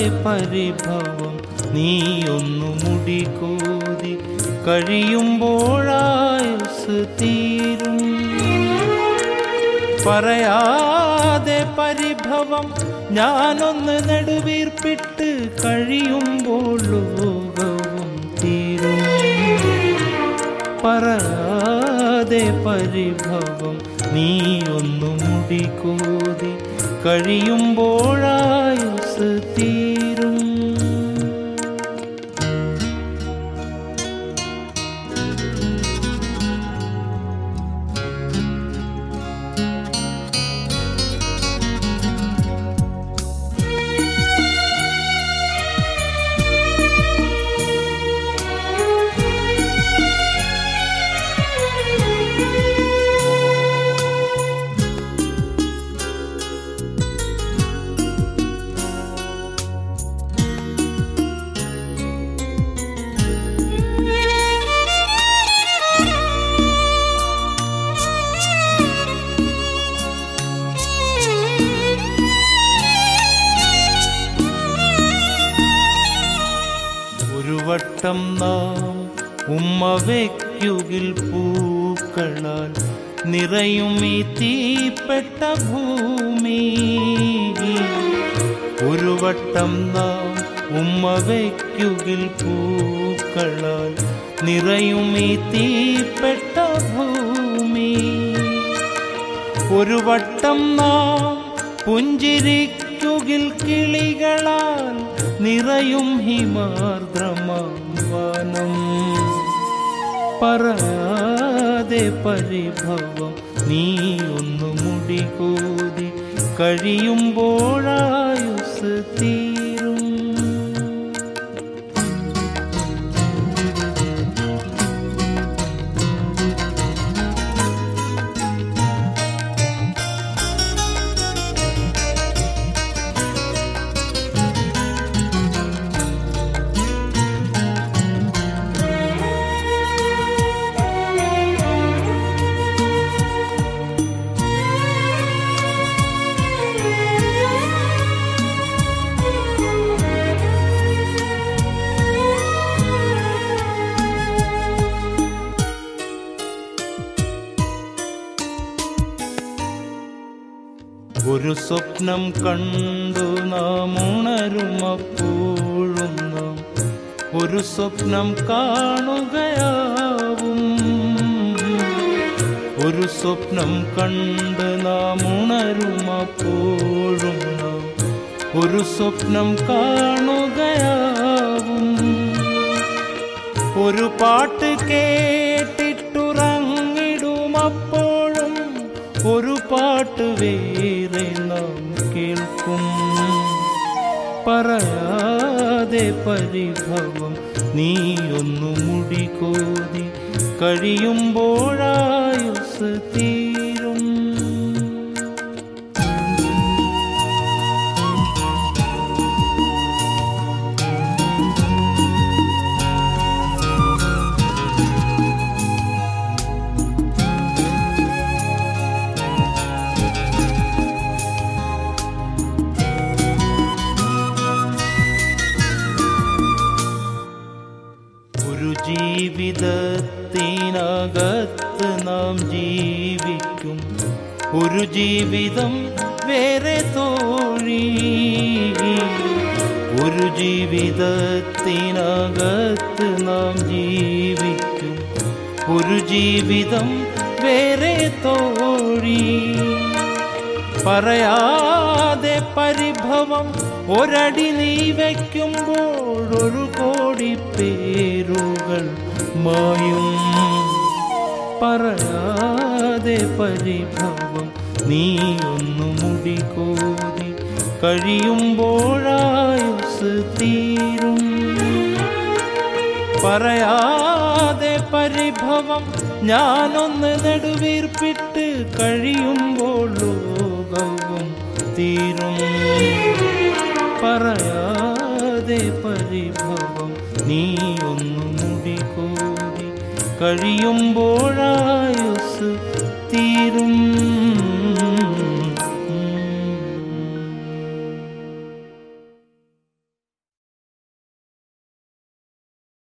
പരിഭവം നീയൊന്നു മുടികോതി കഴിയുമ്പോഴായുസ് തീരും പറയാതെ പരിഭവം ഞാനൊന്ന് നെടുവീർപ്പിട്ട് കഴിയുമ്പോൾ ലോകവും തീരും പറയാതെ പരിഭവം നീയൊന്നു മുടികോതി കഴിയുമ്പോഴായുസ് തീരും ഒരു വട്ടം നാം ഉമ്മ വയ്ക്കുകിൽ പൂക്കളാൽ നിറയും ഈ തീപ്പെട്ട ഭൂമി ഒരു വട്ടം നാം ഉമ്മ വയ്ക്കുകിൽ പൂക്കളാൽ നിറയും ഈ തീപ്പെട്ട ഭൂമി ഒരു വട്ടം നാം പുഞ്ചിരിക്കുകിൽ കിളികളാൽ നിറയും ഹിമാർദ്രമാം വനം പറയാതെ പരിഭവം നീ ഒന്ന് മുടികൂതി കഴിയുമ്പോഴായുസ് തീരും ഒരു സ്വപ്നം കണ്ടു നാം ഉണരുമപ്പോഴും നാം ഒരു സ്വപ്നം കാണുകയാവും ഒരു സ്വപ്നം കണ്ട് നാം ഉണരുമപ്പോഴും നാം ഒരു സ്വപ്നം കാണുകയാവും ഒരു പാട്ട് കേട്ടിട്ടുറങ്ങിടുമപ്പോഴും ഒരു പാട്ട് വേറെ നാം കേൾക്കും പറയാതെ പരിഭവം നീ ഒന്നു മുടികോതി കഴിയുമ്പോഴായുസ് തീരും ഒരു ജീവിതത്തിനകത്ത് നാം ജീവിക്കും ഒരു ജീവിതം വേറെ തോഴി ഒരു ജീവിതത്തിനകത്ത് നാം ജീവിക്കും ഒരു ജീവിതം വേറെ തോഴി പറയാതെ പരിഭവം ഒരടി നീ വയ്ക്കുമ്പോൾ ഒരു കോടി പേരുകൾ മായും പറയാതെ പരിഭവം നീ ഒന്നു മുടികോതി കഴിയുമ്പോഴായുസ് തീരും പറയാതെ പരിഭവം ഞാനൊന്ന് നെടുവീർപ്പിട്ട് കഴിയുമ്പോൾ ലോകവും തീരും പറയാതെ പരിഭവം നീ ഒന്ന് മുടികോടി കഴിയുമ്പോഴായുസ് തീരും